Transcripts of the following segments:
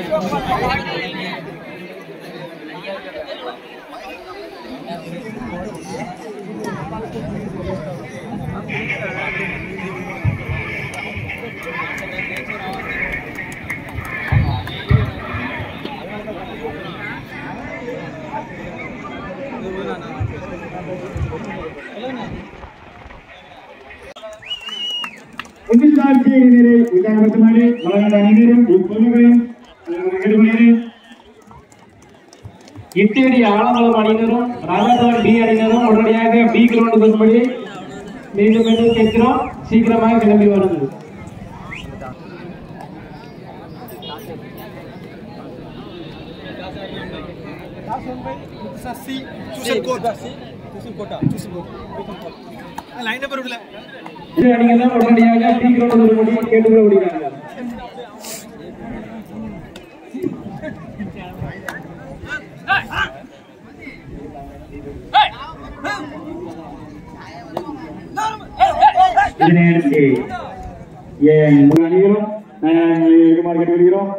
புத்திசாட்சி அணியினரை உற்சாகப்படுத்துமாறு வழங்கண்ட அணியினரும் இப்பொருள்களையும் கேட்டுக்கொள்கிறேன் இத்தேடி ஆலங்குளம் அணியினரும் ராஜாதவன் பி அணியினரும் உடனடியாக பி கிரவுண்ட் வரும்படி மீண்டும் மீண்டும் கேட்கிறோம் சீக்கிரமாக கிளம்பி வருங்கள் இரு அணிகளும் உடனடியாக பி கிரவுண்ட் வரும்படி கேட்டுக்கொள்ளப்படுகிறார்கள் இதனையடுத்து என் முழு அணிகளும் நாங்கள் இருக்குமாறு கேட்டுக்கொள்கிறோம்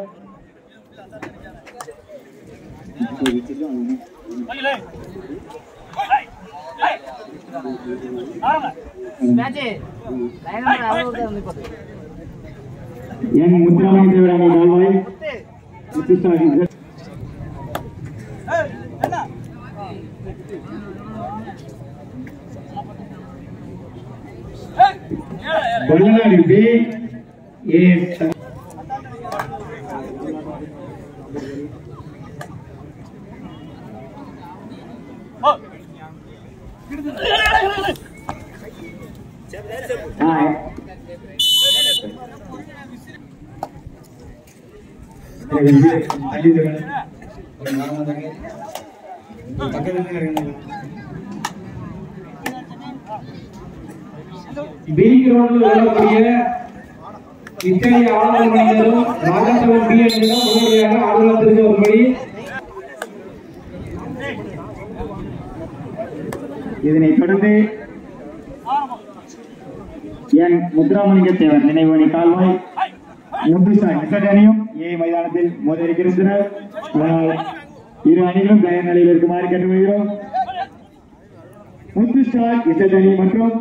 என் முத்துராமணி தேவர் அணி கால்வாய் முத்துசாமி பல்லாரி பி ஏ பி கிரவுண்டில் விளையாடக்கூடிய இத்தனை ஆளுநர் மனிதரும் ராஜாசவன் பி அணியினரும் உடனடியாக ஆளுநர் வரும்படி இதனைத் தொடர்ந்து என் முத்துராமலிங்க தேவர் நினைவு அணி கால்வாய் முத்துசா இசட் அணியும் ஏ மைதானத்தில் மோத இருக்கின்றனர் அதனால் இரு அணிகளும் தயார் நிலையில் இருக்குமாறு கேட்டுக்கொள்கிறோம் முத்துசா இசட் அணி மற்றும்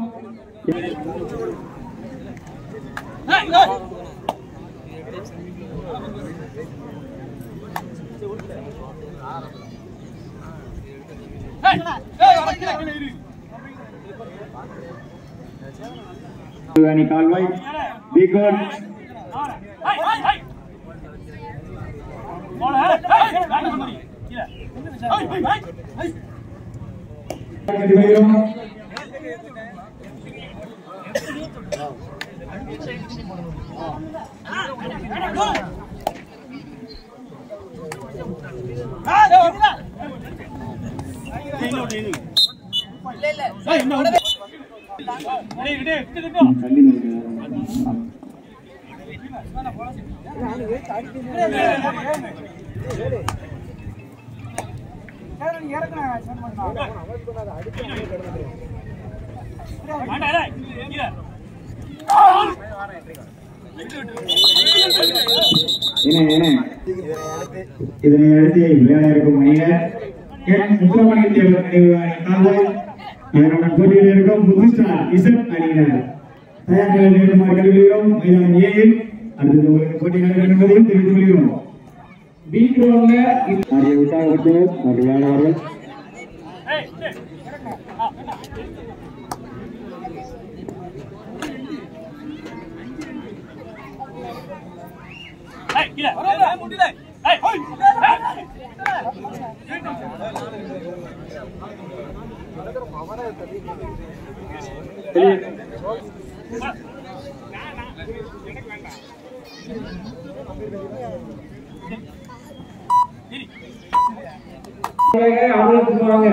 அணி கால்வாய் பி கோட் கேட்டுக்கொள்கிறோம் தள்ளி நிற்கிறார். என்ன என்ன இதனை அடுத்து விளையாட இருக்கும் அணியினர் என் முத்துராமலிங்க தேவர் நினைவு அணி கால்வாய் அதனுடன் போட்டியில் இருக்கும் புதுஸ்டா இசட் அணியினர் தயார் நிலையில் இருக்குமாறு கேட்டுக்கொள்கிறோம் மைதானம் ஏயில் அடுத்தது உங்களுக்கு போட்டி நடைபெறும் என்பதையும் தெரிவித்துக் கொள்கிறோம் பி கிரவுண்ட்ல நிறைய உற்சாகப்படுத்தினர் நிறைய விளையாடுவார்கள் அவங்களுக்கு வாங்க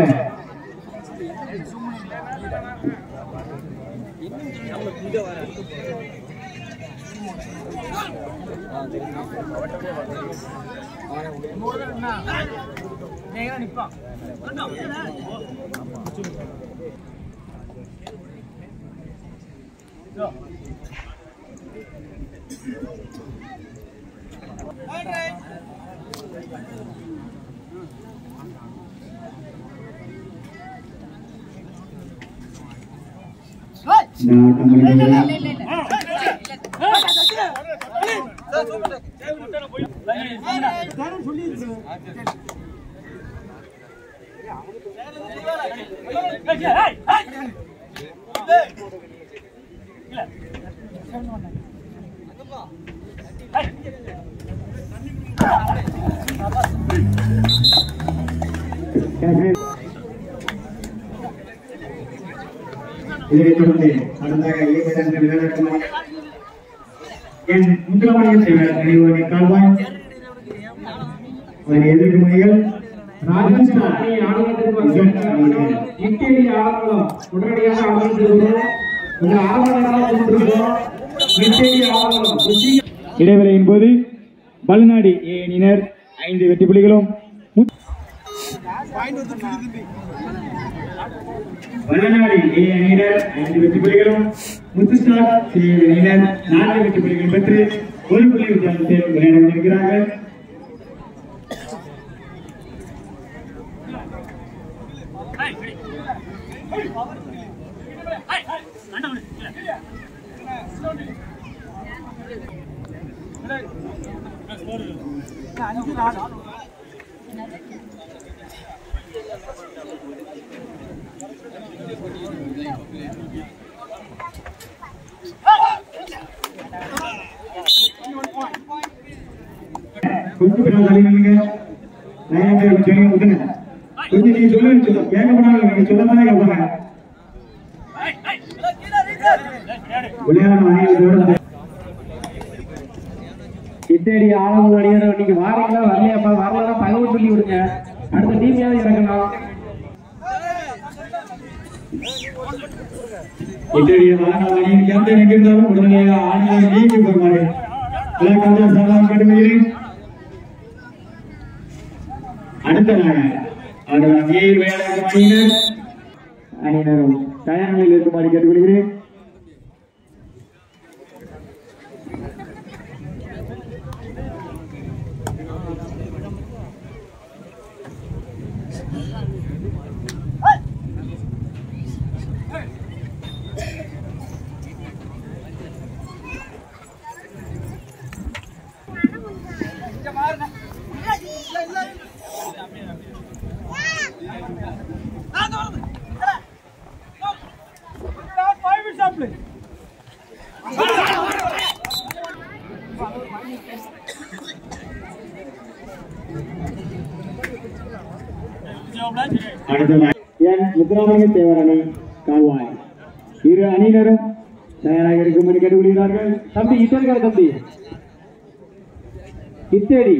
இந்த ஆட்டம் முடிந்தது இதனைத் தொடர்ந்து அடுத்ததாக இயக்கத்தில் விளையாட்டு என் முத்துராமலிங்க சேவர் நினைவு கால்வாய் அதனை எதிர்க்கும் முறைகள் ராஜஸ்தான் இட்டேரி ஆலங்குளம் உடனடியாக ஆரம்பித்திருக்கிறோம் உங்கள் ஆரம்பம் கொடுத்திருக்கிறோம் இட்டேரி ஆலங்குளம் இடைவேளையின் போது பல்நாடி ஏ அணியினர் ஐந்து வெற்றி புள்ளிகளும் முத்- வல்லநாடி ஏ அணியினர் ஐந்து வெற்றி புள்ளிகளும் முத்துஸ்டார் சி அணியினர் நான்கு வெற்றி புள்ளிகள் பெற்று ஒரு புள்ளி வித்தியாசத்தில் விளையாட கொண்டிருக்கிறார்கள் கொஞ்சம் பின்னால் தள்ளி நில்லுங்க. லைன் பேர் சொல்லி விட்டுங்க. கொஞ்சம் நீங்க சொல்லுங்க, சொல்லுங்க. கேட்க மாட்டாங்க, நீங்க சொல்லத்தானே கேட்பாங்க. விளையாடும் அணிகளோடு இட்டேரி ஆலங்குளம் அணியினர் இன்னைக்கு வாரீங்களா வரலையாப்பா வரலன்னா தகவல் சொல்லி விடுங்க அடுத்த டீமையாவது இறங்கலாம் இத்தகைய மாணவ அணியின் கேப்டன் எங்கிருந்தாலும் உடனடியாக ஆணையை நீக்கி வருமாறு விளையாட்டு சலாம் கடுமையில் அடுத்ததாக ஆடலாம் ஏ விளையாடும் அணியினர் அணியினரும் தயார் நிலையில் இருக்குமாறு கேட்டுக்கொள்கிறேன் அடுத்ததாக என் முத்துராமலிங்க தேவர் அணி கால்வாய் இரு அணியினரும் தயாராக இருக்கும்படி கேட்டுக்கொள்கிறார்கள் தம்பி இட்டேரிக்கார தம்பி இட்டேரி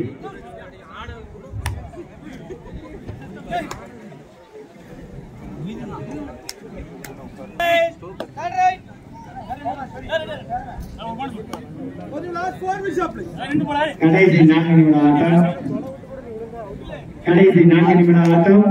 கடைசி நான்கு நிமிட ஆட்டம் கடைசி நான்கு நிமிட ஆட்டம்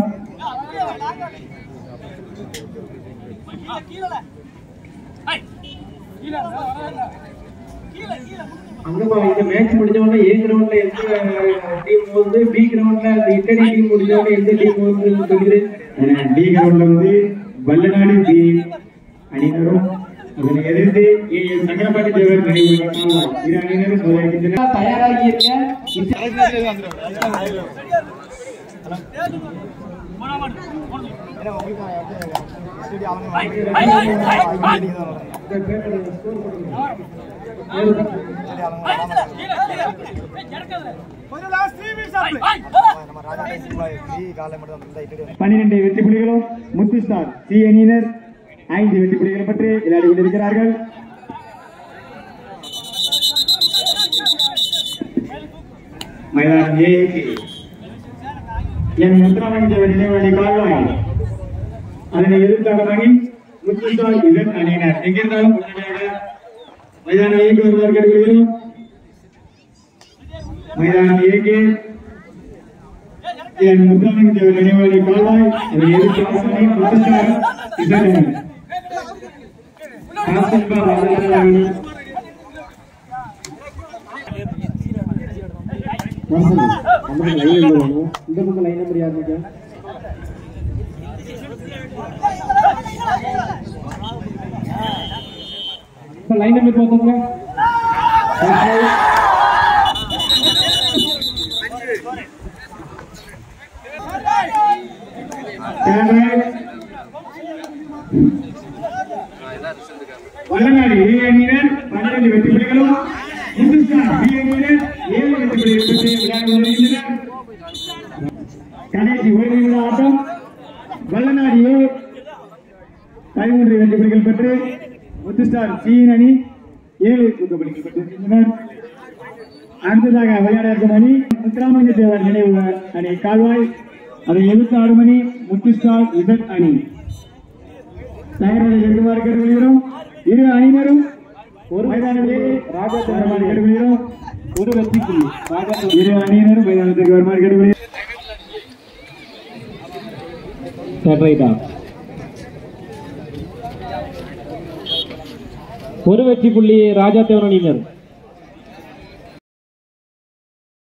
அங்கப்பா இந்த மேட்ச் முடிஞ்ச உடனே ஏ கிரவுண்ட்ல எந்த டீம் வந்து பி கிரவுண்ட்ல அந்த இட்டடி டீம் முடிஞ்ச உடனே எந்த டீம் வந்து சொல்லிடு அஹ் டி கிரவுண்ட்ல வந்து வல்லநாடு பி அணியினரும் அதனை எதிர்த்து ஏ எஸ் சங்கரபாண்டி தேவர் நினைவு கால்வாய் இரு அணியினரும் முதலிருக்கின்றனர் தயாராகி இருக்க பன்னிரண்டு வெற்றி புள்ளிகளும் முத்து ஸ்டார் சி அணியினர் ஐந்து வெற்றி புள்ளிகளை பற்றி விளையாடி கொண்டிருக்கிறார்கள் மைதானம் ஏ என் முத்துராமன் தேவர் நினைவாளி கால்வாய் அதனை எதிர்த்தாக அணி முத்து ஸ்டார் இதன் அணியினர் எங்கிருந்தாலும் உடனடியாக மைதானம் ஏக்கு வருவார் கேட்டுக்கொள்கிறோம் மைதானம் ஏகே என் முத்துராமன் தேவர் நினைவாளி கால்வாய் அதனை எதிர்த்தாக அணி முத்து ஸ்டார் இதன் அணி காசன்பா ராஜேந்திர அணி நமக்கு லைன் நம்பர் வேணும் இந்த பக்கம் லைன் நம்பர் யார் இருக்கா இப்போ லைன் நம்பர் பார்த்தோங்களா வல்லநாடு ஏ அணியினர் பன்னிரண்டு வெற்றி புள்ளிகளும் இந்துஸ்தான் பி அணியினர் ஏழு வெற்றி புள்ளிகள் பெற்று விளையாடி வருகின்றனர் கடைசி ஒரு நிமிட ஆட்டம் வல்லநாடு ஏ பதிமூன்று வெற்றி புள்ளிகள் பெற்று முத்துஸ்டார் சீன் அணி ஏழு வெற்றி புள்ளிகள் பெற்றிருக்கின்றனர் அடுத்ததாக விளையாட இருக்கும் அணி முத்துராமலிங்க தேவர் நினைவு அணி கால்வாய் அதை எதிர்த்து ஆடும் அணி முத்துஸ்டார் இசட் அணி தயாரில் இருக்குமாறு கேட்டுக்கொள்கிறோம் இரு அணியினரும் ஒரு மைதானத்திலே ராஜா வருமாறு கேட்டுக்கொள்கிறோம் ஒரு வெற்றி புள்ளி ராஜா இரு அணியினரும் மைதானத்திற்கு வருமாறு கேட்டுக்கொள்கிறோம் ரைட்டா ஒரு வெற்றி புள்ளி ராஜா தேவன் அணியினர்